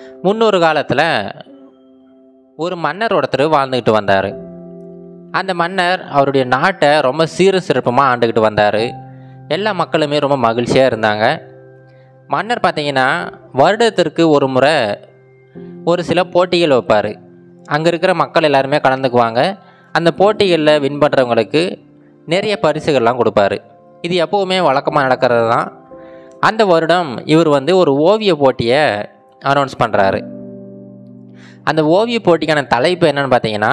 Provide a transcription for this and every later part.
முன்னொரு காலத்தில் ஒரு மன்னர் ஒருத்தர் வாழ்ந்துக்கிட்டு வந்தார் அந்த மன்னர் அவருடைய நாட்டை ரொம்ப சீரும் சிறப்புமாக ஆண்டுக்கிட்டு வந்தார் எல்லா மக்களுமே ரொம்ப மகிழ்ச்சியாக இருந்தாங்க மன்னர் பார்த்தீங்கன்னா வருடத்திற்கு ஒரு முறை ஒரு சில போட்டிகள் வைப்பார் அங்கே இருக்கிற மக்கள் எல்லாருமே கலந்துக்குவாங்க அந்த போட்டிகளில் வின் பண்ணுறவங்களுக்கு நிறைய பரிசுகள்லாம் கொடுப்பாரு இது எப்போவுமே வழக்கமாக நடக்கிறது தான் அந்த வருடம் இவர் வந்து ஒரு ஓவிய போட்டியை அனௌன்ஸ் பண்ணுறாரு அந்த ஓவிய போட்டிக்கான தலைப்பு என்னன்னு பார்த்தீங்கன்னா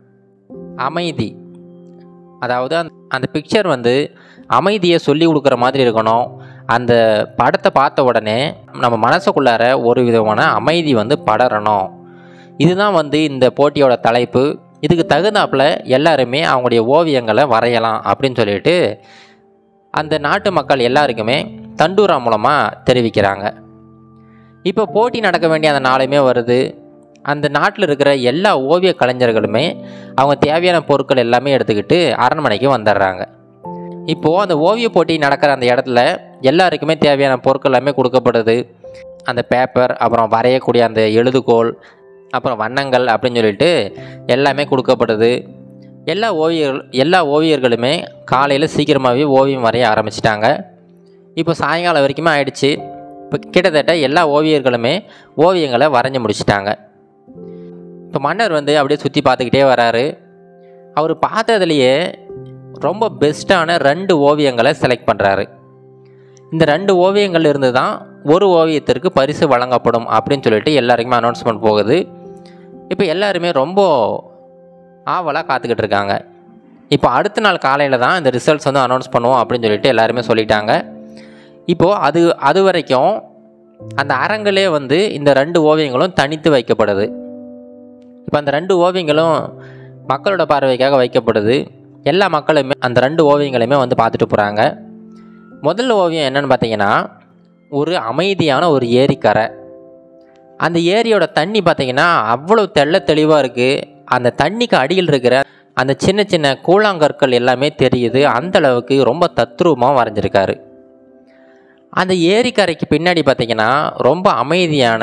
அமைதி அதாவது அந்த அந்த பிக்சர் வந்து அமைதியை சொல்லி கொடுக்குற மாதிரி இருக்கணும் அந்த படத்தை பார்த்த உடனே நம்ம மனசுக்குள்ளார ஒரு விதமான அமைதி வந்து படரணும் இதுதான் வந்து இந்த போட்டியோட தலைப்பு இதுக்கு தகுந்தாப்புல எல்லாருமே அவங்களுடைய ஓவியங்களை வரையலாம் அப்படின்னு சொல்லிட்டு அந்த நாட்டு மக்கள் எல்லாருக்குமே தண்டூரா மூலமாக தெரிவிக்கிறாங்க இப்போ போட்டி நடக்க வேண்டிய அந்த நாளுமே வருது அந்த நாட்டில் இருக்கிற எல்லா ஓவிய கலைஞர்களுமே அவங்க தேவையான பொருட்கள் எல்லாமே எடுத்துக்கிட்டு அரண்மனைக்கு வந்துடுறாங்க இப்போது அந்த ஓவிய போட்டி நடக்கிற அந்த இடத்துல எல்லாருக்குமே தேவையான பொருட்கள் எல்லாமே கொடுக்கப்படுது அந்த பேப்பர் அப்புறம் வரையக்கூடிய அந்த எழுதுகோல் அப்புறம் வண்ணங்கள் அப்படின்னு சொல்லிட்டு எல்லாமே கொடுக்கப்படுது எல்லா ஓவியர்கள் எல்லா ஓவியர்களுமே காலையில் சீக்கிரமாகவே ஓவியம் வரைய ஆரம்பிச்சிட்டாங்க இப்போ சாயங்காலம் வரைக்குமே ஆயிடுச்சு இப்போ கிட்டத்தட்ட எல்லா ஓவியர்களுமே ஓவியங்களை வரைஞ்சி முடிச்சிட்டாங்க இப்போ மன்னர் வந்து அப்படியே சுற்றி பார்த்துக்கிட்டே வராரு அவர் பார்த்ததுலையே ரொம்ப பெஸ்ட்டான ரெண்டு ஓவியங்களை செலக்ட் பண்ணுறாரு இந்த ரெண்டு ஓவியங்கள் இருந்து தான் ஒரு ஓவியத்திற்கு பரிசு வழங்கப்படும் அப்படின்னு சொல்லிட்டு எல்லாருக்குமே அனௌன்ஸ்மெண்ட் போகுது இப்போ எல்லாருமே ரொம்ப ஆவலாக காத்துக்கிட்டு இருக்காங்க இப்போ அடுத்த நாள் காலையில் தான் இந்த ரிசல்ட்ஸ் வந்து அனௌன்ஸ் பண்ணுவோம் அப்படின்னு சொல்லிட்டு எல்லாருமே சொல்லிட்டாங்க இப்போது அது அது வரைக்கும் அந்த அரங்கிலே வந்து இந்த ரெண்டு ஓவியங்களும் தனித்து வைக்கப்படுது இப்போ அந்த ரெண்டு ஓவியங்களும் மக்களோட பார்வைக்காக வைக்கப்படுது எல்லா மக்களுமே அந்த ரெண்டு ஓவியங்களையுமே வந்து பார்த்துட்டு போகிறாங்க முதல் ஓவியம் என்னன்னு பார்த்தீங்கன்னா ஒரு அமைதியான ஒரு ஏரிக்கரை அந்த ஏரியோட தண்ணி பார்த்தீங்கன்னா அவ்வளோ தெள்ள தெளிவாக இருக்குது அந்த தண்ணிக்கு அடியில் இருக்கிற அந்த சின்ன சின்ன கூழாங்கற்கள் எல்லாமே தெரியுது அந்த அளவுக்கு ரொம்ப தத்ரூபமாக வரைஞ்சிருக்காரு அந்த ஏரிக்கரைக்கு பின்னாடி பார்த்தீங்கன்னா ரொம்ப அமைதியான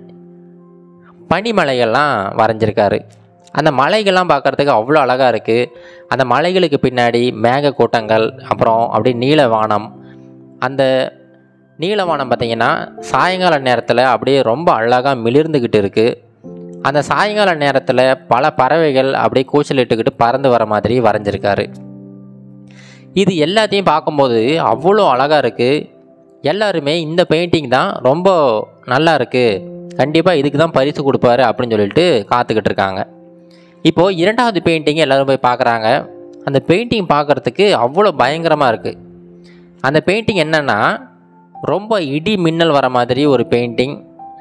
பனிமலைகள்லாம் வரைஞ்சிருக்காரு அந்த மலைகள்லாம் பார்க்குறதுக்கு அவ்வளோ அழகாக இருக்குது அந்த மலைகளுக்கு பின்னாடி மேக கூட்டங்கள் அப்புறம் அப்படியே நீல வானம் அந்த நீலவானம் பார்த்தீங்கன்னா சாயங்கால நேரத்தில் அப்படியே ரொம்ப அழகாக மிளிர்ந்துக்கிட்டு இருக்குது அந்த சாயங்கால நேரத்தில் பல பறவைகள் அப்படியே கூச்சலிட்டுக்கிட்டு பறந்து வர மாதிரி வரைஞ்சிருக்காரு இது எல்லாத்தையும் பார்க்கும்போது அவ்வளோ அழகாக இருக்குது எல்லாருமே இந்த பெயிண்டிங் தான் ரொம்ப நல்லா இருக்குது கண்டிப்பாக இதுக்கு தான் பரிசு கொடுப்பாரு அப்படின்னு சொல்லிட்டு காத்துக்கிட்டு இருக்காங்க இப்போது இரண்டாவது பெயிண்டிங் எல்லோரும் போய் பார்க்குறாங்க அந்த பெயிண்டிங் பார்க்குறதுக்கு அவ்வளோ பயங்கரமாக இருக்குது அந்த பெயிண்டிங் என்னென்னா ரொம்ப இடி மின்னல் வர மாதிரி ஒரு பெயிண்டிங்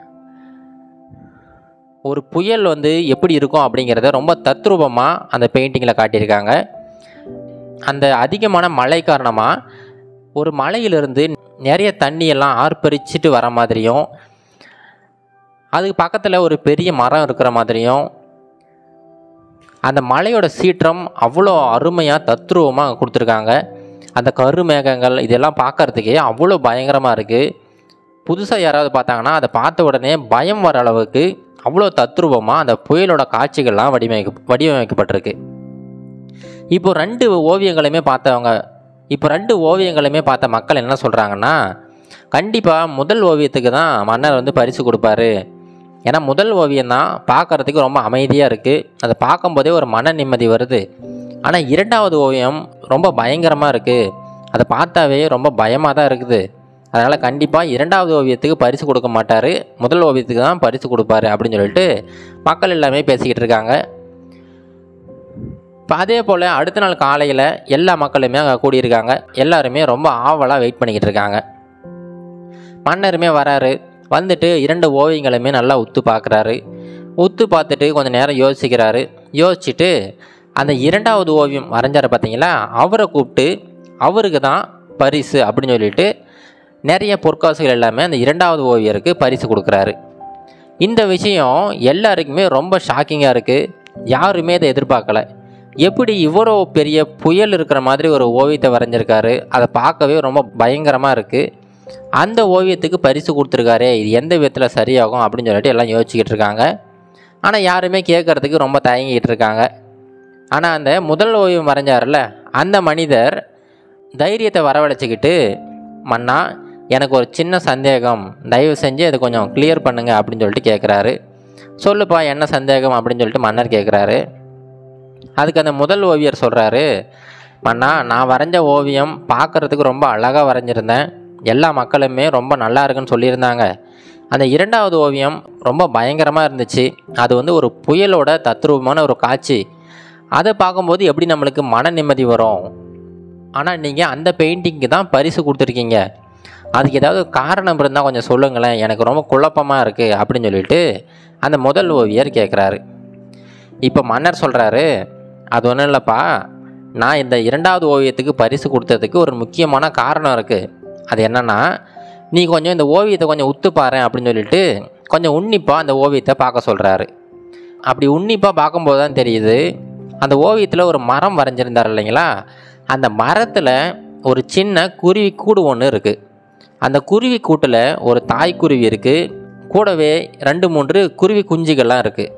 ஒரு புயல் வந்து எப்படி இருக்கும் அப்படிங்கிறத ரொம்ப தத்ரூபமாக அந்த பெயிண்டிங்கில் காட்டியிருக்காங்க அந்த அதிகமான மழை காரணமாக ஒரு மலையிலிருந்து நிறைய தண்ணியெல்லாம் ஆர்ப்பரிச்சிட்டு வர மாதிரியும் அதுக்கு பக்கத்தில் ஒரு பெரிய மரம் இருக்கிற மாதிரியும் அந்த மலையோட சீற்றம் அவ்வளோ அருமையாக தத்ரூபமாக கொடுத்துருக்காங்க அந்த கரு மேகங்கள் இதெல்லாம் பார்க்கறதுக்கே அவ்வளோ பயங்கரமாக இருக்குது புதுசாக யாராவது பார்த்தாங்கன்னா அதை பார்த்த உடனே பயம் வர அளவுக்கு அவ்வளோ தத்ரூபமாக அந்த புயலோட காட்சிகள்லாம் வடிவமைக்க வடிவமைக்கப்பட்டிருக்கு இப்போ ரெண்டு ஓவியங்களையுமே பார்த்தவங்க இப்போ ரெண்டு ஓவியங்களையுமே பார்த்த மக்கள் என்ன சொல்கிறாங்கன்னா கண்டிப்பாக முதல் ஓவியத்துக்கு தான் மன்னர் வந்து பரிசு கொடுப்பாரு ஏன்னா முதல் ஓவியம் தான் பார்க்குறதுக்கு ரொம்ப அமைதியாக இருக்குது அதை பார்க்கும்போதே ஒரு மன நிம்மதி வருது ஆனால் இரண்டாவது ஓவியம் ரொம்ப பயங்கரமாக இருக்குது அதை பார்த்தாவே ரொம்ப பயமாக தான் இருக்குது அதனால் கண்டிப்பாக இரண்டாவது ஓவியத்துக்கு பரிசு கொடுக்க மாட்டார் முதல் ஓவியத்துக்கு தான் பரிசு கொடுப்பாரு அப்படின்னு சொல்லிட்டு மக்கள் எல்லாமே பேசிக்கிட்டு இருக்காங்க இப்போ அதே போல் அடுத்த நாள் காலையில் எல்லா மக்களுமே அங்கே கூடியிருக்காங்க எல்லாருமே ரொம்ப ஆவலாக வெயிட் பண்ணிக்கிட்டு இருக்காங்க மன்னருமே வராரு வந்துட்டு இரண்டு ஓவியங்களுமே நல்லா உத்து பார்க்குறாரு உத்து பார்த்துட்டு கொஞ்சம் நேரம் யோசிக்கிறாரு யோசிச்சுட்டு அந்த இரண்டாவது ஓவியம் வரைஞ்சார் பார்த்தீங்களா அவரை கூப்பிட்டு அவருக்கு தான் பரிசு அப்படின்னு சொல்லிட்டு நிறைய பொற்காசுகள் எல்லாமே அந்த இரண்டாவது ஓவியருக்கு பரிசு கொடுக்குறாரு இந்த விஷயம் எல்லாருக்குமே ரொம்ப ஷாக்கிங்காக இருக்குது யாருமே இதை எதிர்பார்க்கல எப்படி இவ்வளோ பெரிய புயல் இருக்கிற மாதிரி ஒரு ஓவியத்தை வரைஞ்சிருக்காரு அதை பார்க்கவே ரொம்ப பயங்கரமாக இருக்குது அந்த ஓவியத்துக்கு பரிசு கொடுத்துருக்காரே இது எந்த விதத்தில் சரியாகும் அப்படின்னு சொல்லிட்டு எல்லாம் யோசிச்சுக்கிட்டு இருக்காங்க ஆனால் யாருமே கேட்குறதுக்கு ரொம்ப தயங்கிட்டு இருக்காங்க ஆனால் அந்த முதல் ஓவியம் வரைஞ்சார்ல அந்த மனிதர் தைரியத்தை வரவழைச்சிக்கிட்டு மன்னா எனக்கு ஒரு சின்ன சந்தேகம் தயவு செஞ்சு அதை கொஞ்சம் கிளியர் பண்ணுங்க அப்படின்னு சொல்லிட்டு கேட்குறாரு சொல்லுப்பா என்ன சந்தேகம் அப்படின்னு சொல்லிட்டு மன்னர் கேட்குறாரு அதுக்கு அந்த முதல் ஓவியர் சொல்கிறாரு மன்னா நான் வரைஞ்ச ஓவியம் பார்க்குறதுக்கு ரொம்ப அழகாக வரைஞ்சிருந்தேன் எல்லா மக்களுமே ரொம்ப நல்லா இருக்குன்னு சொல்லியிருந்தாங்க அந்த இரண்டாவது ஓவியம் ரொம்ப பயங்கரமாக இருந்துச்சு அது வந்து ஒரு புயலோட தத்ரூபமான ஒரு காட்சி அதை பார்க்கும்போது எப்படி நம்மளுக்கு மன நிம்மதி வரும் ஆனால் நீங்கள் அந்த பெயிண்டிங்க்கு தான் பரிசு கொடுத்துருக்கீங்க அதுக்கு ஏதாவது காரணம் இருந்தால் கொஞ்சம் சொல்லுங்களேன் எனக்கு ரொம்ப குழப்பமாக இருக்குது அப்படின்னு சொல்லிட்டு அந்த முதல் ஓவியர் கேட்குறாரு இப்போ மன்னர் சொல்கிறாரு அது ஒன்றும் இல்லைப்பா நான் இந்த இரண்டாவது ஓவியத்துக்கு பரிசு கொடுத்ததுக்கு ஒரு முக்கியமான காரணம் இருக்குது அது என்னென்னா நீ கொஞ்சம் இந்த ஓவியத்தை கொஞ்சம் உத்து பாரு அப்படின்னு சொல்லிட்டு கொஞ்சம் உன்னிப்பாக அந்த ஓவியத்தை பார்க்க சொல்கிறாரு அப்படி உன்னிப்பாக பார்க்கும்போது தான் தெரியுது அந்த ஓவியத்தில் ஒரு மரம் வரைஞ்சிருந்தார் இல்லைங்களா அந்த மரத்தில் ஒரு சின்ன குருவி கூடு ஒன்று இருக்குது அந்த குருவி கூட்டில் ஒரு தாய் குருவி இருக்குது கூடவே ரெண்டு மூன்று குருவி குஞ்சுகள்லாம் இருக்குது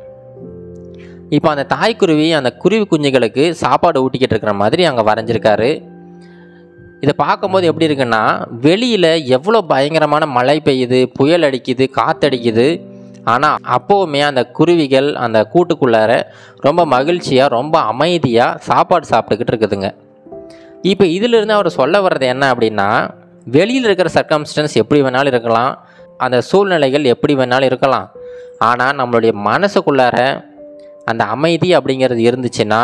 இப்போ அந்த தாய்க்குருவி அந்த குருவி குஞ்சுகளுக்கு சாப்பாடு ஊட்டிக்கிட்டு இருக்கிற மாதிரி அங்கே வரைஞ்சிருக்காரு இதை பார்க்கும்போது எப்படி இருக்குன்னா வெளியில் எவ்வளோ பயங்கரமான மழை பெய்யுது புயல் அடிக்குது காத்தடிக்குது ஆனால் அப்போவுமே அந்த குருவிகள் அந்த கூட்டுக்குள்ளார ரொம்ப மகிழ்ச்சியாக ரொம்ப அமைதியாக சாப்பாடு சாப்பிட்டுக்கிட்டு இருக்குதுங்க இப்போ இதிலிருந்து அவர் சொல்ல வர்றது என்ன அப்படின்னா வெளியில் இருக்கிற சர்க்கம்ஸ்டன்ஸ் எப்படி வேணாலும் இருக்கலாம் அந்த சூழ்நிலைகள் எப்படி வேணாலும் இருக்கலாம் ஆனால் நம்மளுடைய மனசுக்குள்ளார அந்த அமைதி அப்படிங்கிறது இருந்துச்சுன்னா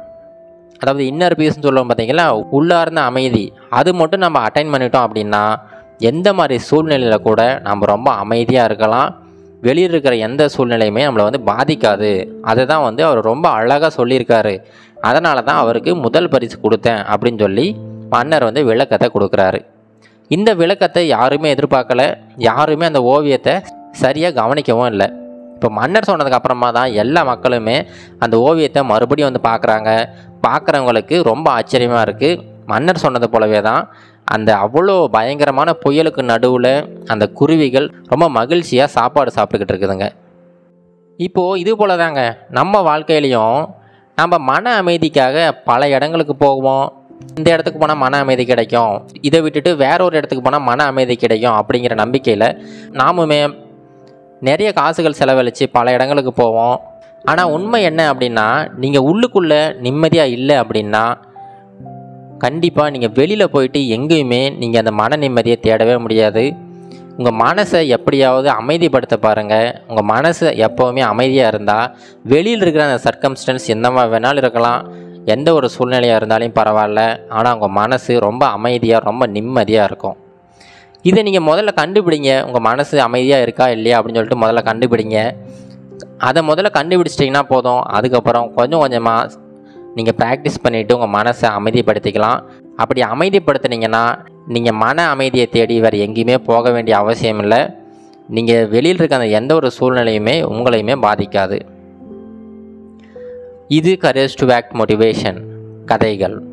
அதாவது இன்னர் பீஸ்னு சொல்லுவோம் பார்த்தீங்களா உள்ளார்ந்த அமைதி அது மட்டும் நம்ம அட்டைன் பண்ணிட்டோம் அப்படின்னா எந்த மாதிரி சூழ்நிலையில் கூட நம்ம ரொம்ப அமைதியாக இருக்கலாம் வெளியில் இருக்கிற எந்த சூழ்நிலையுமே நம்மளை வந்து பாதிக்காது அதை தான் வந்து அவர் ரொம்ப அழகாக சொல்லியிருக்காரு அதனால தான் அவருக்கு முதல் பரிசு கொடுத்தேன் அப்படின்னு சொல்லி மன்னர் வந்து விளக்கத்தை கொடுக்குறாரு இந்த விளக்கத்தை யாருமே எதிர்பார்க்கல யாருமே அந்த ஓவியத்தை சரியாக கவனிக்கவும் இல்லை இப்போ மன்னர் சொன்னதுக்கு அப்புறமா தான் எல்லா மக்களுமே அந்த ஓவியத்தை மறுபடியும் வந்து பார்க்குறாங்க பார்க்குறவங்களுக்கு ரொம்ப ஆச்சரியமாக இருக்குது மன்னர் சொன்னது போலவே தான் அந்த அவ்வளோ பயங்கரமான புயலுக்கு நடுவில் அந்த குருவிகள் ரொம்ப மகிழ்ச்சியாக சாப்பாடு சாப்பிட்டுக்கிட்டு இருக்குதுங்க இப்போது இது போல தாங்க நம்ம வாழ்க்கையிலையும் நம்ம மன அமைதிக்காக பல இடங்களுக்கு போவோம் இந்த இடத்துக்கு போனால் மன அமைதி கிடைக்கும் இதை விட்டுட்டு வேற ஒரு இடத்துக்கு போனால் மன அமைதி கிடைக்கும் அப்படிங்கிற நம்பிக்கையில் நாமுமே நிறைய காசுகள் செலவழித்து பல இடங்களுக்கு போவோம் ஆனால் உண்மை என்ன அப்படின்னா நீங்கள் உள்ளுக்குள்ளே நிம்மதியாக இல்லை அப்படின்னா கண்டிப்பாக நீங்கள் வெளியில் போயிட்டு எங்கேயுமே நீங்கள் அந்த மன நிம்மதியை தேடவே முடியாது உங்கள் மனசை எப்படியாவது அமைதிப்படுத்த பாருங்கள் உங்கள் மனசு எப்போவுமே அமைதியாக இருந்தால் வெளியில் இருக்கிற அந்த சர்க்கம்ஸ்டன்ஸ் என்னவா வேணாலும் இருக்கலாம் எந்த ஒரு சூழ்நிலையாக இருந்தாலும் பரவாயில்ல ஆனால் உங்கள் மனசு ரொம்ப அமைதியாக ரொம்ப நிம்மதியாக இருக்கும் இதை நீங்கள் முதல்ல கண்டுபிடிங்க உங்கள் மனசு அமைதியாக இருக்கா இல்லையா அப்படின்னு சொல்லிட்டு முதல்ல கண்டுபிடிங்க அதை முதல்ல கண்டுபிடிச்சிட்டிங்கன்னா போதும் அதுக்கப்புறம் கொஞ்சம் கொஞ்சமாக நீங்கள் ப்ராக்டிஸ் பண்ணிவிட்டு உங்கள் மனசை அமைதிப்படுத்திக்கலாம் அப்படி அமைதிப்படுத்துனீங்கன்னா நீங்கள் மன அமைதியை தேடி வேறு எங்கேயுமே போக வேண்டிய அவசியம் இல்லை நீங்கள் வெளியில் இருக்க அந்த எந்த ஒரு சூழ்நிலையுமே உங்களையுமே பாதிக்காது இது கரேஜ் டு ஆக்ட் மோட்டிவேஷன் கதைகள்